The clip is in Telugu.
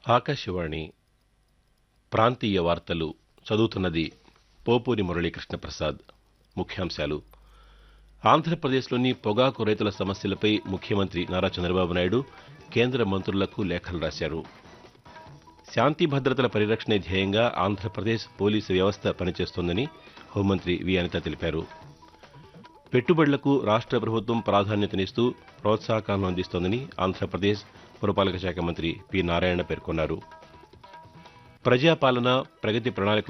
ఆకాశవాణి ప్రాంతీయ వార్తలు చదువుతున్నది పోపూరి మురళీకృష్ణ ప్రసాద్ ముఖ్యాంశాలు ఆంధ్రప్రదేశ్లోని పొగాకు రైతుల సమస్యలపై ముఖ్యమంత్రి నారా చంద్రబాబు నాయుడు కేంద్ర మంత్రులకు లేఖలు రాశారు శాంతి భద్రతల పరిరక్షణే ధ్యేయంగా ఆంధ్రప్రదేశ్ పోలీసు వ్యవస్థ పనిచేస్తోందని హోంమంత్రి వి అనిత తెలిపారు పెట్టుబడులకు రాష్ట్ర ప్రభుత్వం ప్రాధాన్యతనిస్తూ ప్రోత్సాహకాలను అందిస్తోందని ఆంధ్రప్రదేశ్ పురపాలక శాఖ మంత్రి పి నారాయణ పేర్కొన్నారు ప్రజాపాలన ప్రగతి ప్రణాళికలు